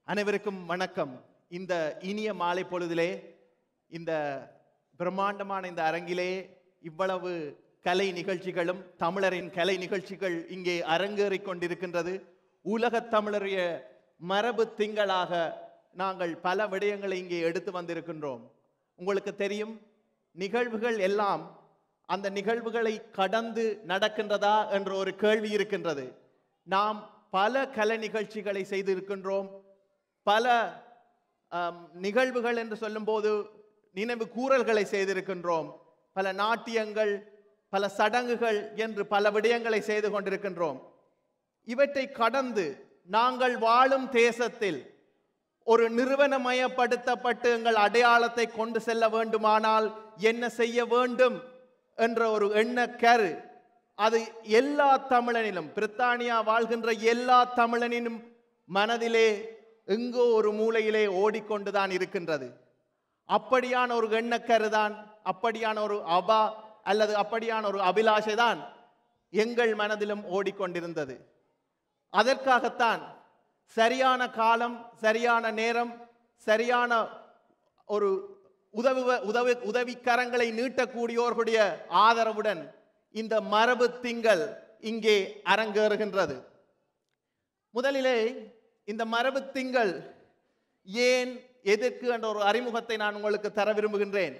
அனைவருக்கும் வணக்கம் இந்த இனிய மாலை பொழுதிலே இந்த பிரம்மாண்டமான இந்த அரங்கிலே இவ்வளவு கலை நிகழ்ச்சிகளும் தமிழரின் கலை நிகழ்ச்சிகள் இங்கே அரங்கேறிக் கொண்டிருக்கின்றது உலகத் தமிழருடைய மரபு திங்களாக நாங்கள் பல விடயங்களை இங்கே எடுத்து வந்திருக்கின்றோம் உங்களுக்கு தெரியும் நிகழ்வுகள் எல்லாம் அந்த நிகழ்வுகளை கடந்து நடக்கின்றதா என்ற ஒரு கேள்வி இருக்கின்றது நாம் பல கலை நிகழ்ச்சிகளை செய்திருக்கின்றோம் பல ஆம், நிகழ்வுகள் என்று சொல்லும்போது நினைவு கூறல்களை செய்திருக்கின்றோம் பல நாட்டியங்கள் பல சடங்குகள் என்று பல விடயங்களை செய்து கொண்டிருக்கின்றோம் இவற்றை கடந்து நாங்கள் வாழும் தேசத்தில் ஒரு நிறுவனமயப்படுத்தப்பட்டு எங்கள் அடையாளத்தை கொண்டு செல்ல வேண்டுமானால் என்ன செய்ய வேண்டும் என்ற ஒரு எண்ணக்கரு அது எல்லா தமிழனிலும் பிரித்தானியா வாழ்கின்ற எல்லா தமிழனினும் மனதிலே எங்கோ ஒரு மூலையிலே ஓடிக்கொண்டுதான் இருக்கின்றது அப்படியான ஒரு எண்ணக்கரு தான் அப்படியான ஒரு அபா அல்லது அப்படியான ஒரு அபிலாஷை தான் எங்கள் மனதிலும் ஓடிக்கொண்டிருந்தது அதற்காகத்தான் சரியான காலம் சரியான நேரம் சரியான ஒரு உதவி உதவி உதவிக்கரங்களை நீட்டக்கூடியோர்களுடைய ஆதரவுடன் இந்த மரபு திங்கள் இங்கே அரங்கேறுகின்றது முதலிலே இந்த மரபு திங்கள் ஏன் எதற்கு என்ற ஒரு அறிமுகத்தை நான் உங்களுக்கு தர விரும்புகின்றேன்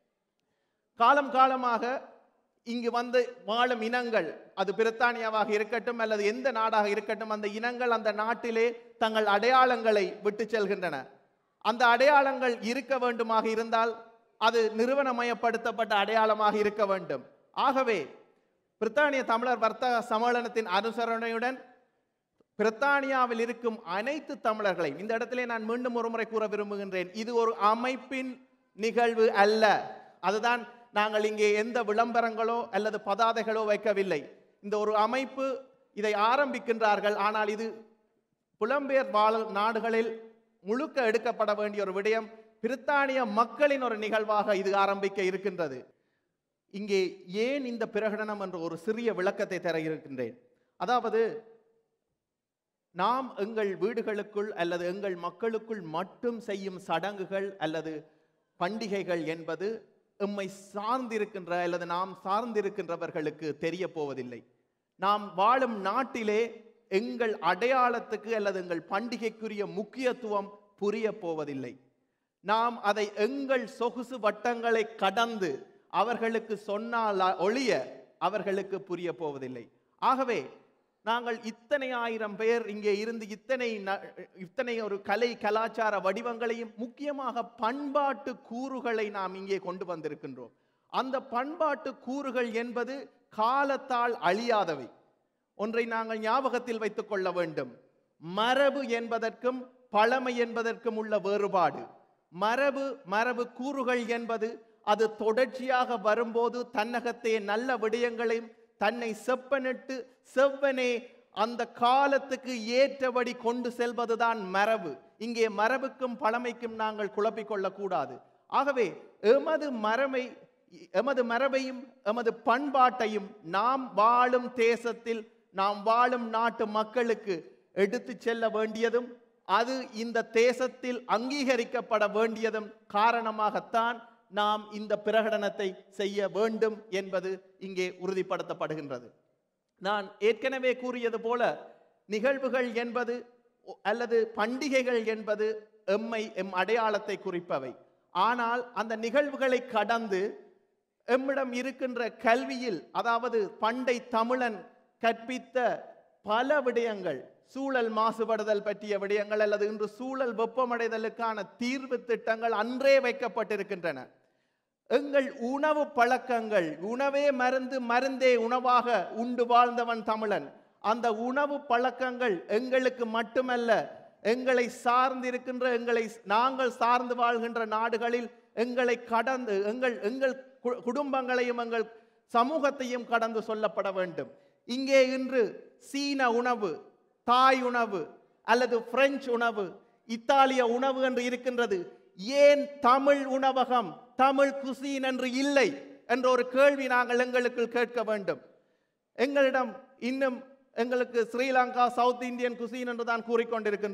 காலம் காலமாக இங்கு வந்து வாழும் இனங்கள் அது பிரித்தானியாவாக இருக்கட்டும் அல்லது எந்த நாடாக இருக்கட்டும் அந்த இனங்கள் அந்த நாட்டிலே தங்கள் அடையாளங்களை விட்டு செல்கின்றன அந்த அடையாளங்கள் இருக்க வேண்டுமாக இருந்தால் அது நிறுவனமயப்படுத்தப்பட்ட அடையாளமாக இருக்க வேண்டும் ஆகவே பிரித்தானிய தமிழர் வர்த்தக சம்மேளனத்தின் அனுசரணையுடன் பிரித்தானியாவில் இருக்கும் அனைத்து தமிழர்களையும் இந்த இடத்திலே நான் மீண்டும் ஒரு முறை கூற விரும்புகின்றேன் இது ஒரு அமைப்பின் நிகழ்வு அல்ல அதுதான் நாங்கள் இங்கே எந்த விளம்பரங்களோ அல்லது பதாதைகளோ வைக்கவில்லை இந்த ஒரு அமைப்பு இதை ஆரம்பிக்கின்றார்கள் ஆனால் இது புலம்பெயர் வாழ் நாடுகளில் முழுக்க எடுக்கப்பட வேண்டிய ஒரு விடயம் பிரித்தானிய மக்களின் ஒரு நிகழ்வாக இது ஆரம்பிக்க இருக்கின்றது இங்கே ஏன் இந்த பிரகடனம் என்ற ஒரு சிறிய விளக்கத்தை தர இருக்கின்றேன் அதாவது நாம் எங்கள் வீடுகளுக்குள் அல்லது எங்கள் மக்களுக்குள் மட்டும் செய்யும் சடங்குகள் அல்லது பண்டிகைகள் என்பது எம்மை சார்ந்திருக்கின்ற அல்லது நாம் சார்ந்திருக்கின்றவர்களுக்கு தெரிய போவதில்லை நாம் வாழும் நாட்டிலே எங்கள் அடையாளத்துக்கு அல்லது எங்கள் பண்டிகைக்குரிய முக்கியத்துவம் புரிய போவதில்லை நாம் அதை எங்கள் சொகுசு வட்டங்களை கடந்து அவர்களுக்கு சொன்னால் ஒழிய அவர்களுக்கு புரிய போவதில்லை ஆகவே நாங்கள் இத்தனை ஆயிரம் பேர் இங்கே இருந்து இத்தனை ந- இத்தனை ஒரு கலை கலாச்சார வடிவங்களையும் முக்கியமாக பண்பாட்டு கூறுகளை நாம் இங்கே கொண்டு வந்திருக்கின்றோம் அந்த பண்பாட்டு கூறுகள் என்பது காலத்தால் அழியாதவை ஒன்றை நாங்கள் ஞாபகத்தில் வைத்துக் கொள்ள வேண்டும் மரபு என்பதற்கும் பழமை என்பதற்கும் உள்ள வேறுபாடு மரபு மரபு கூறுகள் என்பது அது தொடர்ச்சியாக வரும்போது தன்னகத்தே நல்ல விடயங்களையும் தன்னை செப்பனிட்டு செவ்வனே அந்த காலத்துக்கு ஏற்றபடி கொண்டு செல்வதுதான் மரபு இங்கே மரபுக்கும் பழமைக்கும் நாங்கள் குழப்பிக் கொள்ளக்கூடாது ஆகவே எமது மரபை எமது மரபையும் எமது பண்பாட்டையும் நாம் வாழும் தேசத்தில் நாம் வாழும் நாட்டு மக்களுக்கு எடுத்துச் செல்ல வேண்டியதும் அது இந்த தேசத்தில் அங்கீகரிக்கப்பட வேண்டியதும் காரணமாகத்தான் நாம் இந்த பிரகடனத்தை செய்ய வேண்டும் என்பது இங்கே உறுதிப்படுத்தப்படுகின்றது நான் ஏற்கனவே கூறியது போல நிகழ்வுகள் என்பது ஒ- அல்லது பண்டிகைகள் என்பது எம்மை எம் அடையாளத்தை குறிப்பவை ஆனால் அந்த நிகழ்வுகளை கடந்து எம்மிடம் இருக்கின்ற கல்வியில் அதாவது பண்டை தமிழன் கற்பித்த பல விடயங்கள் சூழல் மாசுபடுதல் பற்றிய விடயங்கள் அல்லது இன்று சூழல் வெப்பமடைதலுக்கான தீர்வு திட்டங்கள் அன்றே வைக்கப்பட்டிருக்கின்றன எங்கள் உணவு பழக்கங்கள் உணவே மருந்து மருந்தே உணவாக உண்டு வாழ்ந்தவன் தமிழன் அந்த உணவு பழக்கங்கள் எங்களுக்கு மட்டுமல்ல எங்களை சார்ந்திருக்கின்ற எங்களை நாங்கள் சார்ந்து வாழ்கின்ற நாடுகளில் எங்களை கடந்து எங்கள் எங்கள் கு- குடும்பங்களையும் எங்கள் சமூகத்தையும் கடந்து சொல்லப்பட வேண்டும் இங்கே இன்று சீன உணவு தாய் உணவு அல்லது பிரெஞ்சு உணவு இத்தாலிய உணவு என்று இருக்கின்றது ஏன் தமிழ் உணவகம் தமிழ் குசீன் என்று இல்லை என்ற ஒரு கேள்வி நாங்கள் எங்களுக்குள் கேட்க வேண்டும் எங்களிடம் இன்னும் எங்களுக்கு ஸ்ரீலங்கா சவுத் இந்தியன் குசீன் என்று தான் கூறிக்கொண்டிருக்கின்றோம்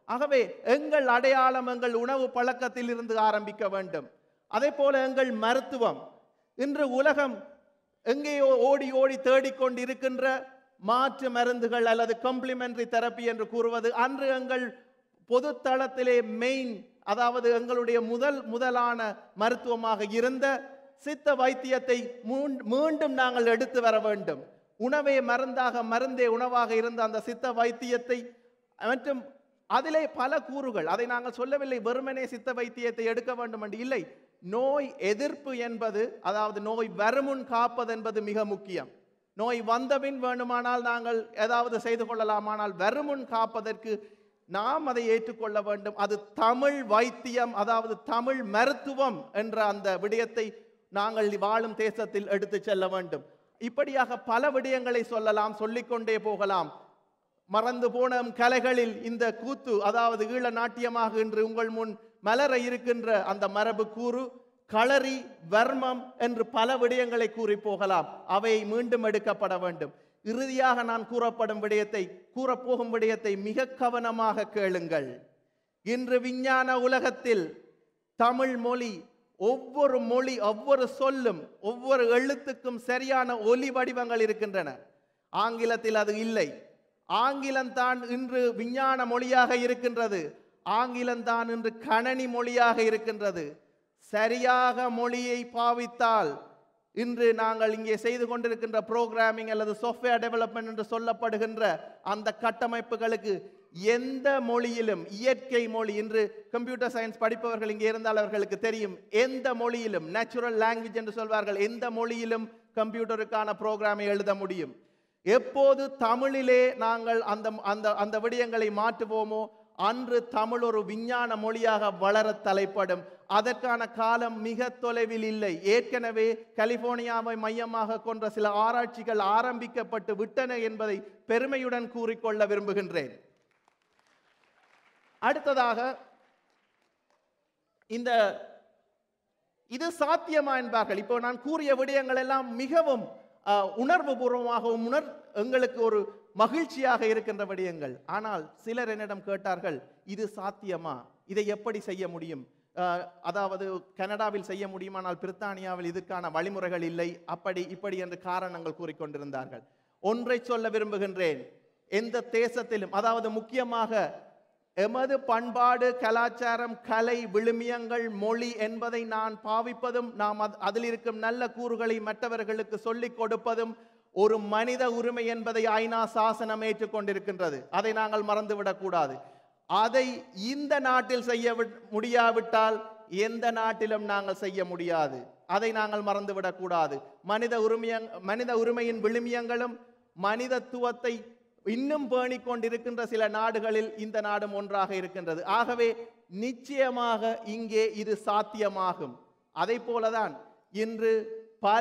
ஆகவே எங்கள் அடையாளம் எங்கள் உணவு பழக்கத்தில் இருந்து ஆரம்பிக்க வேண்டும் அதே போல எங்கள் மருத்துவம் இன்று உலகம் எங்கேயோ ஓடி ஓடி தேடிக்கொண்டு இருக்கின்ற மாற்று மருந்துகள் அல்லது காம்ப்ளிமெண்டரி தெரப்பி என்று கூறுவது அன்று எங்கள் பொது தளத்திலே மெயின் அதாவது எங்களுடைய முதல் முதலான மருத்துவமாக இருந்த சித்த வைத்தியத்தை மூன்- மீண்டும் நாங்கள் எடுத்து வர வேண்டும் உணவே மருந்தாக மருந்தே உணவாக இருந்த அந்த சித்த வைத்தியத்தை மற்றும் அதிலே பல கூறுகள் அதை நாங்கள் சொல்லவில்லை வெறுமனே சித்த வைத்தியத்தை எடுக்க வேண்டும் என்று இல்லை நோய் எதிர்ப்பு என்பது அதாவது நோய் வருமுன் காப்பது என்பது மிக முக்கியம் நோய் வந்தபின் வேண்டுமானால் நாங்கள் ஏதாவது செய்து கொள்ளலாமானால் வருமுன் காப்பதற்கு நாம் அதை ஏற்றுக்கொள்ள வேண்டும் அது தமிழ் வைத்தியம் அதாவது தமிழ் மருத்துவம் என்ற அந்த விடயத்தை நாங்கள் வாழும் தேசத்தில் எடுத்து செல்ல வேண்டும் இப்படியாக பல விடயங்களை சொல்லலாம் சொல்லிக்கொண்டே போகலாம் மறந்து போன நம் கலைகளில் இந்த கூத்து அதாவது ஈழ நாட்டியமாக இன்று உங்கள் முன் மலர இருக்கின்ற அந்த மரபு கூறு களரி வர்மம் என்று பல விடயங்களை கூறி போகலாம் அவை மீண்டும் எடுக்கப்பட வேண்டும் இறுதியாக நான் கூறப்படும் விடயத்தை கூறப்போகும் விடயத்தை மிக கவனமாக கேளுங்கள் இன்று விஞ்ஞான உலகத்தில் தமிழ் மொழி ஒவ்வொரு மொழி ஒவ்வொரு சொல்லும் ஒவ்வொரு எழுத்துக்கும் சரியான ஒலி வடிவங்கள் இருக்கின்றன ஆங்கிலத்தில் அது இல்லை ஆங்கிலம்தான் இன்று விஞ்ஞான மொழியாக இருக்கின்றது ஆங்கிலம்தான் இன்று கணனி மொழியாக இருக்கின்றது சரியாக மொழியை பாவித்தால் இன்று நாங்கள் இங்கே செய்து கொண்டிருக்கின்ற புரோகிராமிங் அல்லது சாஃப்ட்வேர் டெவலப்மெண்ட் என்று சொல்லப்படுகின்ற அந்த கட்டமைப்புகளுக்கு எந்த மொழியிலும் இயற்கை மொழி இன்று கம்ப்யூட்டர் சயின்ஸ் படிப்பவர்கள் இங்கே இருந்தால் அவர்களுக்கு தெரியும் எந்த மொழியிலும் நேச்சுரல் லாங்குவேஜ் என்று சொல்வார்கள் எந்த மொழியிலும் கம்ப்யூட்டருக்கான புரோகிராமை எழுத முடியும் எப்போது தமிழிலே நாங்கள் அந்த அந்த அந்த விடயங்களை மாற்றுவோமோ அன்று தமிழ் ஒரு விஞ்ஞான மொழியாக வளர தலைப்படும் அதற்கான காலம் மிக தொலைவில் இல்லை ஏற்கனவே கலிபோர்னியாவை மையமாக கொண்ட சில ஆராய்ச்சிகள் ஆரம்பிக்கப்பட்டு விட்டன என்பதை பெருமையுடன் கூறிக்கொள்ள விரும்புகின்றேன் அடுத்ததாக இந்த இது சாத்தியமா என்பார்கள் இப்போ நான் கூறிய விடயங்கள் எல்லாம் மிகவும் அஹ், உணர்வுபூர்வமாகவும் உணர் எங்களுக்கு ஒரு மகிழ்ச்சியாக இருக்கின்ற விடயங்கள் ஆனால் சிலர் என்னிடம் கேட்டார்கள் இது சாத்தியமா இதை எப்படி செய்ய முடியும் அஹ், அதாவது கனடாவில் செய்ய முடியுமானால் பிரித்தானியாவில் இதுக்கான வழிமுறைகள் இல்லை அப்படி இப்படி என்று காரணங்கள் கூறிக்கொண்டிருந்தார்கள் ஒன்றை சொல்ல விரும்புகின்றேன் எந்த தேசத்திலும் அதாவது முக்கியமாக எமது பண்பாடு கலாச்சாரம் கலை விழுமியங்கள் மொழி என்பதை நான் பாவிப்பதும் நாம் அத்- அதில் இருக்கும் நல்ல கூறுகளை மற்றவர்களுக்கு சொல்லிக் கொடுப்பதும் ஒரு மனித உரிமை என்பதை ஐநா சாசனம் ஏற்றுக்கொண்டிருக்கின்றது அதை நாங்கள் மறந்துவிடக் கூடாது அதை இந்த நாட்டில் செய்ய விட்- முடியாவிட்டால் எந்த நாட்டிலும் நாங்கள் செய்ய முடியாது அதை நாங்கள் மறந்துவிடக் கூடாது மனித உரிமையங் மனித உரிமையின் விழுமியங்களும் மனிதத்துவத்தை இன்னும் பேணிக் கொண்டிருக்கின்ற சில நாடுகளில் இந்த நாடும் ஒன்றாக இருக்கின்றது ஆகவே நிச்சயமாக இங்கே இது சாத்தியமாகும் அதை போலதான் இன்று பல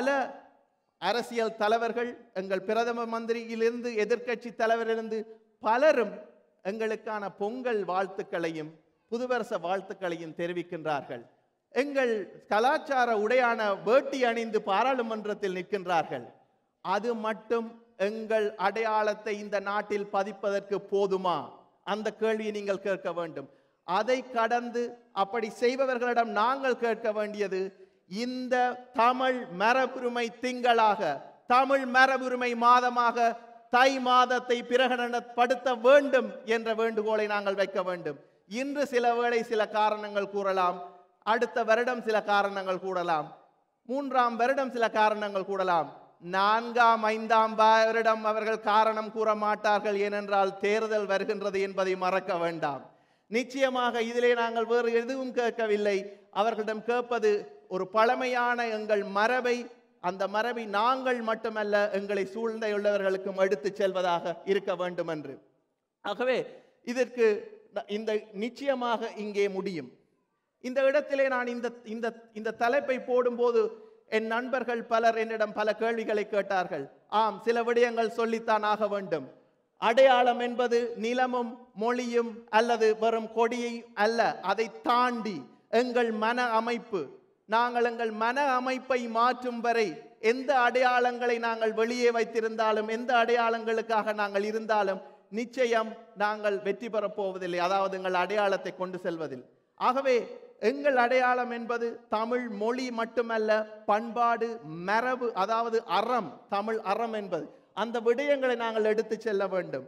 அரசியல் தலைவர்கள் எங்கள் பிரதம மந்திரியிலிருந்து எதிர்க்கட்சி தலைவரிலிருந்து பலரும் எங்களுக்கான பொங்கல் வாழ்த்துக்களையும் புதுவருஷ வாழ்த்துக்களையும் தெரிவிக்கின்றார்கள் எங்கள் கலாச்சார உடையான வேட்டி அணிந்து பாராளுமன்றத்தில் நிற்கின்றார்கள் அது மட்டும் எங்கள் அடையாளத்தை இந்த நாட்டில் பதிப்பதற்கு போதுமா அந்த கேள்வியை நீங்கள் கேட்க வேண்டும் அதை கடந்து அப்படி செய்பவர்களிடம் நாங்கள் கேட்க வேண்டியது இந்த தமிழ் மரபுரிமை திங்களாக தமிழ் மரபுரிமை மாதமாக தை மாதத்தை பிரகடனப்படுத்த வேண்டும் என்ற வேண்டுகோளை நாங்கள் வைக்க வேண்டும் இன்று சில வேளை சில காரணங்கள் கூறலாம் அடுத்த வருடம் சில காரணங்கள் கூறலாம் மூன்றாம் வருடம் சில காரணங்கள் கூறலாம் நான்காம் ஐந்தாம் வருடம் அவர்கள் காரணம் கூற மாட்டார்கள் ஏனென்றால் தேர்தல் வருகின்றது என்பதை மறக்க வேண்டாம் நிச்சயமாக இதிலே நாங்கள் வேறு எதுவும் கேட்கவில்லை அவர்களிடம் கேட்பது ஒரு பழமையான எங்கள் மரபை அந்த மரபை நாங்கள் மட்டுமல்ல எங்களை சூழ்ந்துள்ளவர்களுக்கும் எடுத்துச் செல்வதாக இருக்க வேண்டும் என்று ஆகவே இதற்கு ந- இந்த நிச்சயமாக இங்கே முடியும் இந்த இடத்திலே நான் இந்த இந்த இந்த தலைப்பை போடும்போது என் நண்பர்கள் பலர் என்னிடம் பல கேள்விகளை கேட்டார்கள் ஆம் சில விடயங்கள் சொல்லித்தான் ஆக வேண்டும் அடையாளம் என்பது நிலமும் மொழியும் அல்லது வெறும் கொடியை அல்ல அதை தாண்டி எங்கள் மன அமைப்பு நாங்கள் எங்கள் மன அமைப்பை மாற்றும் வரை எந்த அடையாளங்களை நாங்கள் வெளியே வைத்திருந்தாலும் எந்த அடையாளங்களுக்காக நாங்கள் இருந்தாலும் நிச்சயம் நாங்கள் வெற்றி பெறப் போவதில்லை அதாவது எங்கள் அடையாளத்தை கொண்டு செல்வதில் ஆகவே எங்கள் அடையாளம் என்பது தமிழ் மொழி மட்டுமல்ல பண்பாடு மரபு அதாவது அறம் தமிழ் அறம் என்பது அந்த விடயங்களை நாங்கள் எடுத்து செல்ல வேண்டும்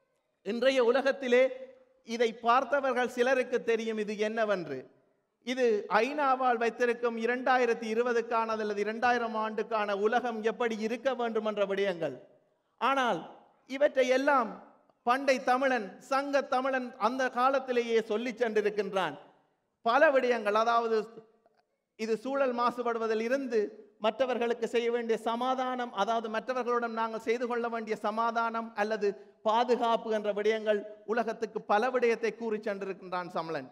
இன்றைய உலகத்திலே இதை பார்த்தவர்கள் சிலருக்கு தெரியும் இது என்னவென்று இது ஐநாவால் வைத்திருக்கும் இரண்டாயிரத்தி இருபதுக்கான அல்லது இரண்டாயிரம் ஆண்டுக்கான உலகம் எப்படி இருக்க வேண்டும் என்ற விடயங்கள் ஆனால் இவற்றை எல்லாம் பண்டை தமிழன் சங்க தமிழன் அந்த காலத்திலேயே சொல்லி சென்றிருக்கின்றான் பல விடயங்கள் அதாவது இது சூழல் மாசுபடுவதில் இருந்து மற்றவர்களுக்கு செய்ய வேண்டிய சமாதானம் அதாவது மற்றவர்களுடன் நாங்கள் செய்து கொள்ள வேண்டிய சமாதானம் அல்லது பாதுகாப்பு என்ற விடயங்கள் உலகத்துக்கு பல விடயத்தை கூறி சென்றிருக்கின்றான் சமலன்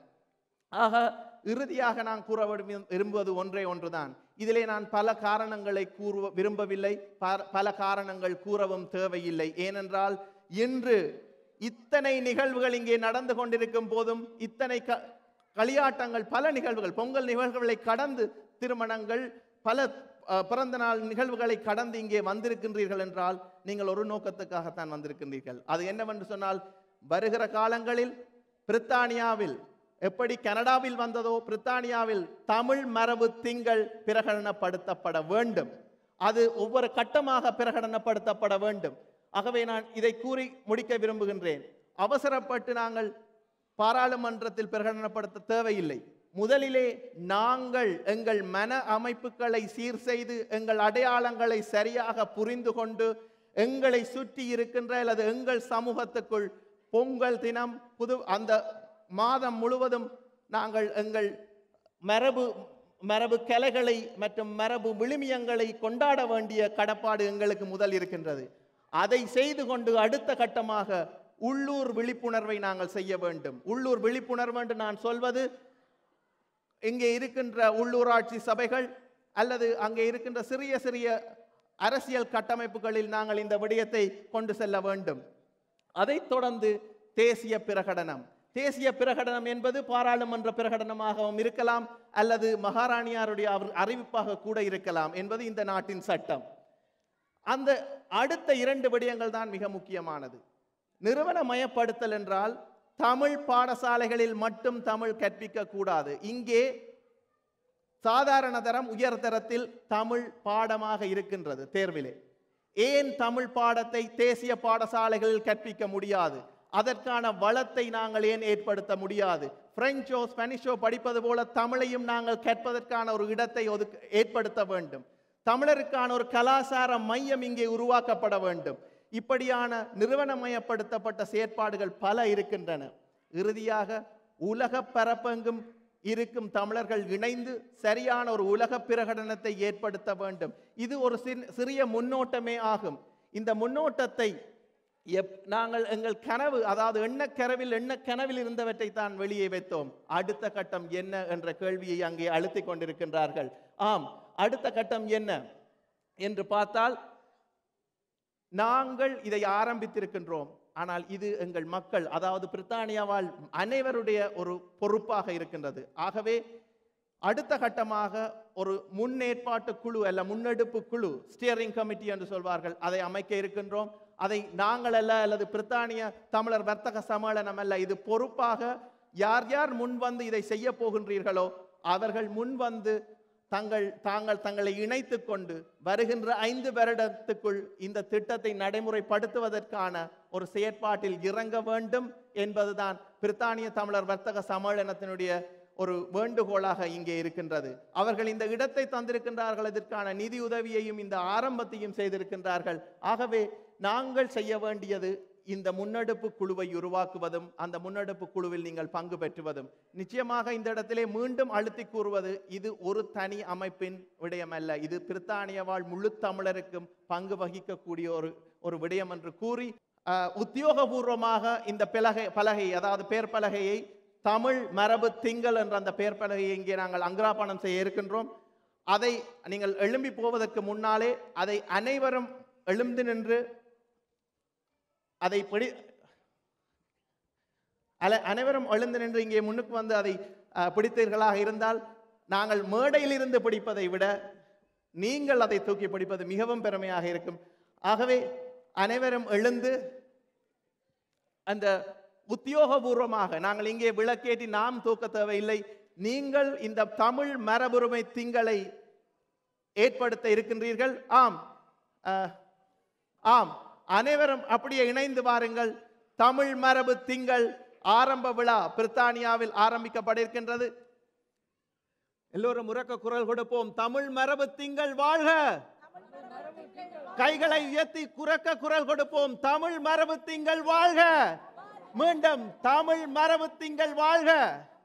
ஆக இறுதியாக நான் கூற விரும்பு- விரும்புவது ஒன்றே ஒன்றுதான் இதிலே நான் பல காரணங்களை கூற விரும்பவில்லை ப- பல காரணங்கள் கூறவும் தேவையில்லை ஏனென்றால் இன்று இத்தனை நிகழ்வுகள் இங்கே நடந்து கொண்டிருக்கும் போதும் இத்தனை க களியாட்டங்கள் பல நிகழ்வுகள் பொங்கல் நிகழ்வுகளை கடந்து திருமணங்கள் பல அஹ், பிறந்த நாள் நிகழ்வுகளை கடந்து இங்கே வந்திருக்கின்றீர்கள் என்றால் நீங்கள் ஒரு நோக்கத்துக்காகத்தான் வந்திருக்கின்றீர்கள் அது என்னவென்று சொன்னால் வருகிற காலங்களில் பிரித்தானியாவில் எப்படி கனடாவில் வந்ததோ பிரித்தானியாவில் தமிழ் மரபு திங்கள் பிரகடனப்படுத்தப்பட வேண்டும் அது ஒவ்வொரு கட்டமாக பிரகடனப்படுத்தப்பட வேண்டும் ஆகவே நான் இதை கூறி முடிக்க விரும்புகின்றேன் அவசரப்பட்டு நாங்கள் பாராளுமன்றத்தில் பிரகடனப்படுத்த தேவையில்லை முதலிலே நாங்கள் எங்கள் மன அமைப்புகளை சீர் செய்து எங்கள் அடையாளங்களை சரியாக புரிந்து கொண்டு எங்களை சுற்றி இருக்கின்ற அல்லது எங்கள் சமூகத்துக்குள் பொங்கல் தினம் புது அந்த மாதம் முழுவதும் நாங்கள் எங்கள் மரபு மரபு கலைகளை மற்றும் மரபு விழுமியங்களை கொண்டாட வேண்டிய கடப்பாடு எங்களுக்கு முதல் இருக்கின்றது அதை செய்து கொண்டு அடுத்த கட்டமாக உள்ளூர் விழிப்புணர்வை நாங்கள் செய்ய வேண்டும் உள்ளூர் விழிப்புணர்வு என்று நான் சொல்வது இங்கே இருக்கின்ற உள்ளூராட்சி சபைகள் அல்லது அங்கே இருக்கின்ற சிறிய சிறிய அரசியல் கட்டமைப்புகளில் நாங்கள் இந்த விடயத்தை கொண்டு செல்ல வேண்டும் அதைத் தொடர்ந்து தேசிய பிரகடனம் தேசிய பிரகடனம் என்பது பாராளுமன்ற பிரகடனமாகவும் இருக்கலாம் அல்லது மகாராணியாருடைய அவர் அறிவிப்பாக கூட இருக்கலாம் என்பது இந்த நாட்டின் சட்டம் அந்த அடுத்த இரண்டு விடயங்கள் தான் மிக முக்கியமானது நிறுவனமயப்படுத்தல் என்றால் தமிழ் பாடசாலைகளில் மட்டும் தமிழ் கற்பிக்க கூடாது இங்கே சாதாரண தரம் உயர் தரத்தில் தமிழ் பாடமாக இருக்கின்றது தேர்விலே ஏன் தமிழ் பாடத்தை தேசிய பாடசாலைகளில் கற்பிக்க முடியாது அதற்கான வளத்தை நாங்கள் ஏன் ஏற்படுத்த முடியாது பிரெஞ்சோ ஸ்பானிஷோ படிப்பது போல தமிழையும் நாங்கள் கற்பதற்கான ஒரு இடத்தை ஒதுக்க ஏற்படுத்த வேண்டும் தமிழருக்கான ஒரு கலாசார மையம் இங்கே உருவாக்கப்பட வேண்டும் இப்படியான நிறுவனமயப்படுத்தப்பட்ட செயற்பாடுகள் பல இருக்கின்றன இறுதியாக உலக பரப்பெங்கும் இருக்கும் தமிழர்கள் இணைந்து சரியான ஒரு உலக பிரகடனத்தை ஏற்படுத்த வேண்டும் இது ஒரு சின்- சிறிய முன்னோட்டமே ஆகும் இந்த முன்னோட்டத்தை எப் நாங்கள் எங்கள் கனவு அதாவது எண்ணக்கனவில் எண்ணக்கனவில் இருந்தவற்றை தான் வெளியே வைத்தோம் அடுத்த கட்டம் என்ன என்ற கேள்வியை அங்கே அழுத்திக் கொண்டிருக்கின்றார்கள் ஆம் அடுத்த கட்டம் என்ன என்று பார்த்தால் நாங்கள் இதை ஆரம்பித்திருக்கின்றோம் ஆனால் இது எங்கள் மக்கள் அதாவது பிரித்தானியாவால் அனைவருடைய ஒரு பொறுப்பாக இருக்கின்றது ஆகவே அடுத்த கட்டமாக ஒரு முன்னேற்பாட்டு குழு அல்ல முன்னெடுப்பு குழு ஸ்டியரிங் கமிட்டி என்று சொல்வார்கள் அதை அமைக்க இருக்கின்றோம் அதை நாங்கள் அல்ல அல்லது பிரித்தானிய தமிழர் வர்த்தக சம்மேளனம் அல்ல இது பொறுப்பாக யார் யார் முன் வந்து இதை செய்ய போகின்றீர்களோ அவர்கள் முன் வந்து தங்கள் தாங்கள் தங்களை இணைத்துக் கொண்டு வருகின்ற ஐந்து வருடத்துக்குள் இந்த திட்டத்தை நடைமுறைப்படுத்துவதற்கான ஒரு செயற்பாட்டில் இறங்க வேண்டும் என்பதுதான் பிரித்தானிய தமிழர் வர்த்தக சம்மேளனத்தினுடைய ஒரு வேண்டுகோளாக இங்கே இருக்கின்றது அவர்கள் இந்த இடத்தை தந்திருக்கின்றார்கள் இதற்கான நிதி உதவியையும் இந்த ஆரம்பத்தையும் செய்திருக்கின்றார்கள் ஆகவே நாங்கள் செய்ய வேண்டியது இந்த முன்னெடுப்பு குழுவை உருவாக்குவதும் அந்த முன்னெடுப்பு குழுவில் நீங்கள் பங்கு பெற்றுவதும் நிச்சயமாக இந்த இடத்திலே மீண்டும் அழுத்தி கூறுவது இது ஒரு தனி அமைப்பின் விடயமல்ல இது பிரித்தானிய வாழ் முழு தமிழருக்கும் பங்கு வகிக்கக்கூடிய ஒரு ஒரு விடயம் என்று கூறி அஹ், உத்தியோகபூர்வமாக இந்த பலகை பலகை அதாவது பேர் பலகையை தமிழ் மரபு திங்கள் என்ற அந்த பெயர் பலகையை இங்கே நாங்கள் அங்குராப்பணம் செய்ய இருக்கின்றோம் அதை நீங்கள் எழும்பி போவதற்கு முன்னாலே அதை அனைவரும் எழுந்து நின்று அதை பிடி அல அனைவரும் எழுந்து நின்று இங்கே முன்னுக்கு வந்து அதை அஹ், பிடித்தீர்களாக இருந்தால் நாங்கள் மேடையில் இருந்து பிடிப்பதை விட நீங்கள் அதை தூக்கி பிடிப்பது மிகவும் பெருமையாக இருக்கும் ஆகவே அனைவரும் எழுந்து அந்த உத்தியோகபூர்வமாக நாங்கள் இங்கே விளக்கேற்றி நாம் தூக்க தேவையில்லை நீங்கள் இந்த தமிழ் மரபுரிமை திங்களை ஏற்படுத்த இருக்கின்றீர்கள் ஆம் அஹ், ஆம் அனைவரும் அப்படியே இணைந்து வாருங்கள் தமிழ் மரபு திங்கள் ஆரம்ப விழா பிரித்தானியாவில் ஆரம்பிக்கப்பட இருக்கின்றது எல்லோரும் உறக்க குரல் கொடுப்போம் தமிழ் மரபு திங்கள் வாழ்க கைகளை உயர்த்தி குறக்க குரல் கொடுப்போம் தமிழ் மரபு திங்கள் வாழ்க மீண்டும் தமிழ் மரபு திங்கள் வாழ்க